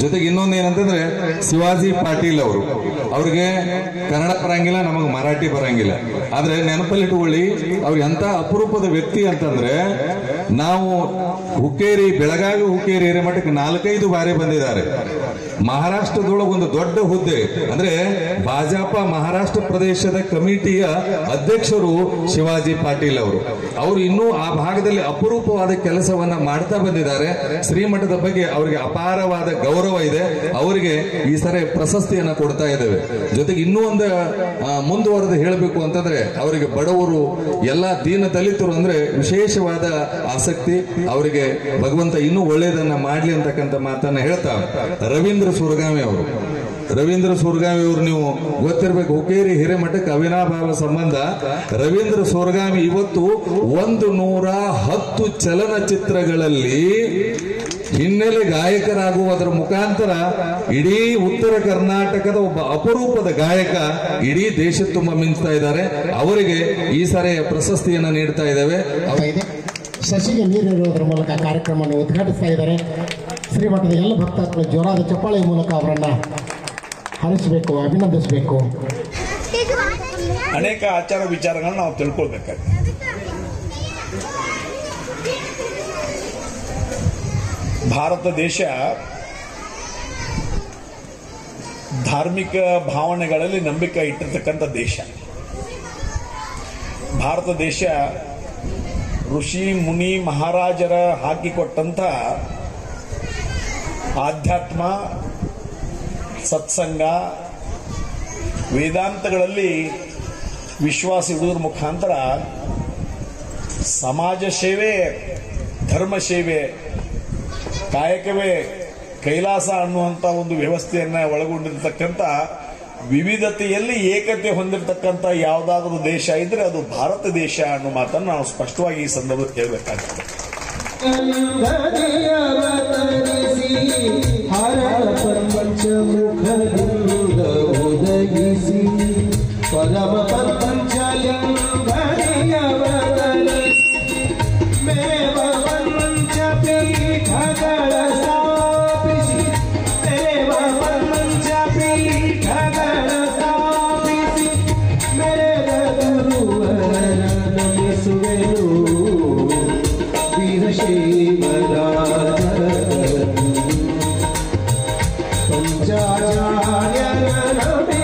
ಜೊತೆಗೆ ಇನ್ನೊಂದು ಏನಂತಂದ್ರೆ ಶಿವಾಜಿ ಪಾಟೀಲ್ ಅವರು ಅವ್ರಿಗೆ ಕನ್ನಡ ಬರಂಗಿಲ್ಲ ನಮಗೆ ಮರಾಠಿ ಬರಂಗಿಲ್ಲ ಆದ್ರೆ ನೆನಪಲ್ಲಿಟ್ಟುಕೊಳ್ಳಿ ಅವ್ರು ಎಂತ ಅಪರೂಪದ ವ್ಯಕ್ತಿ ಅಂತಂದ್ರೆ ನಾವು ಹುಕ್ಕೇರಿ ಬೆಳಗಾವಿ ಹುಕ್ಕೇರಿ ಹಿರೇಮಠಕ್ಕೆ ನಾಲ್ಕೈದು ಬಾರಿ ಬಂದಿದ್ದಾರೆ ಮಹಾರಾಷ್ಟ್ರದೊಳಗೆ ಒಂದು ದೊಡ್ಡ ಹುದ್ದೆ ಅಂದ್ರೆ ಭಾಜಪ ಮಹಾರಾಷ್ಟ್ರ ಪ್ರದೇಶದ ಕಮಿಟಿಯ ಅಧ್ಯಕ್ಷರು ಶಿವಾಜಿ ಪಾಟೀಲ್ ಅವರು ಅವರು ಇನ್ನೂ ಆ ಭಾಗದಲ್ಲಿ ಅಪರೂಪವಾದ ಕೆಲಸವನ್ನ ಮಾಡ್ತಾ ಬಂದಿದ್ದಾರೆ ಶ್ರೀಮಠದ ಬಗ್ಗೆ ಅವರಿಗೆ ಅಪಾರವಾದ ಗೌರವ ಇದೆ ಅವರಿಗೆ ಈ ಸರಿ ಪ್ರಶಸ್ತಿಯನ್ನ ಕೊಡ್ತಾ ಇದ್ದೇವೆ ಜೊತೆಗೆ ಇನ್ನೂ ಒಂದು ಆ, ಮುಂದುವರೆದು ಹೇಳಬೇಕು ಅಂತಂದ್ರೆ ಅವರಿಗೆ ಬಡವರು ಎಲ್ಲಾ ದೀನ ದಲಿತರು ಅಂದ್ರೆ ವಿಶೇಷವಾದ ಆಸಕ್ತಿ ಅವರಿಗೆ ಭಗವಂತ ಇನ್ನೂ ಒಳ್ಳೆಯದನ್ನ ಮಾಡ್ಲಿ ಅಂತಕ್ಕಂಥ ಮಾತನ್ನ ಹೇಳ್ತಾ ರವೀಂದ್ರ ಸುರಗಾಮಿ ಅವರು ರವೀಂದ್ರ ಸುರಗಾಮಿ ಅವರು ನೀವು ಗೊತ್ತಿರಬೇಕು ಹುಕ್ಕೇರಿ ಹಿರೇಮಠಕ್ಕೆ ಅವಿನಾಭಾವ ಸಂಬಂಧ ರವೀಂದ್ರ ಸುರಗಾಮಿ ಇವತ್ತು ಒಂದು ನೂರ ಹತ್ತು ಚಲನಚಿತ್ರಗಳಲ್ಲಿ ಹಿನ್ನೆಲೆ ಗಾಯಕರಾಗುವುದರ ಮುಖಾಂತರ ಇಡೀ ಉತ್ತರ ಕರ್ನಾಟಕದ ಒಬ್ಬ ಅಪರೂಪದ ಗಾಯಕ ಇಡೀ ದೇಶ ತುಂಬ ಮಿಂಚ್ತಾ ಇದ್ದಾರೆ ಅವರಿಗೆ ಈ ಸಾರಿ ಪ್ರಶಸ್ತಿಯನ್ನ ನೀಡ್ತಾ ಇದ್ದೇವೆ ಆಗ್ತಾ ಇದೆ ಶಶಿಗೆ ನೀರಿರುವುದರ ಮೂಲಕ ಕಾರ್ಯಕ್ರಮವನ್ನು ಉದ್ಘಾಟಿಸ್ತಾ ಇದ್ದಾರೆ ಶ್ರೀಮಠದ ಎಲ್ಲ ಭಕ್ತಾದಿಗಳು ಜೋರಾದ ಚಪ್ಪಾಳೆ ಮೂಲಕ ಅವರನ್ನ ಹರಿಸಬೇಕು ಅಭಿನಂದಿಸಬೇಕು ಅನೇಕ ಆಚಾರ ವಿಚಾರಗಳನ್ನ ನಾವು ತಿಳ್ಕೊಳ್ಬೇಕಾಗ್ತದೆ ಭಾರತ ದೇಶ ಧಾರ್ಮಿಕ ಭಾವನೆಗಳಲ್ಲಿ ನಂಬಿಕೆ ಇಟ್ಟಿರ್ತಕ್ಕಂಥ ದೇಶ ಭಾರತ ದೇಶ ಋಷಿ ಮುನಿ ಮಹಾರಾಜರ ಹಾಕಿಕೊಟ್ಟಂತ ಆಧ್ಯಾತ್ಮ ಸತ್ಸಂಗ ವೇದಾಂತಗಳಲ್ಲಿ ವಿಶ್ವಾಸ ಇಡುವುದರ ಮುಖಾಂತರ ಸಮಾಜ ಸೇವೆ ಧರ್ಮ ಸೇವೆ ಕಾಯಕವೇ ಕೈಲಾಸ ಅನ್ನುವಂಥ ಒಂದು ವ್ಯವಸ್ಥೆಯನ್ನ ಒಳಗೊಂಡಿರ್ತಕ್ಕಂಥ ವಿವಿಧತೆಯಲ್ಲಿ ಏಕತೆ ಹೊಂದಿರತಕ್ಕಂಥ ಯಾವುದಾದ್ರೂ ದೇಶ ಇದ್ರೆ ಅದು ಭಾರತ ದೇಶ ಅನ್ನೋ ಮಾತನ್ನು ನಾವು ಸ್ಪಷ್ಟವಾಗಿ ಈ ಸಂದರ್ಭದಲ್ಲಿ ಹೇಳಬೇಕಾಗ್ತದೆ ಅವತರಿಸಿ ಹರ ಪಂಚಮುಖಲಿಂಗ ಉದಗಿಸಿ ಪರಮ ಪಂಚಲಿಂಗನಿಯವತರಿಸಿ ಮೇವ ಪಂಚ ಪೀಠಗಳ ಸ್ಥಾಪಿಸಿ ಮೇವ ಪಂಚ ಪೀಠಗಳ ಸ್ಥಾಪಿಸಿ ಮೆರೆದ ಗುರುವರ ನಮಿಸುವೆನು ವೀರಶೈವರಾಜ ಪಂಚಾಚಾರ್ಯರ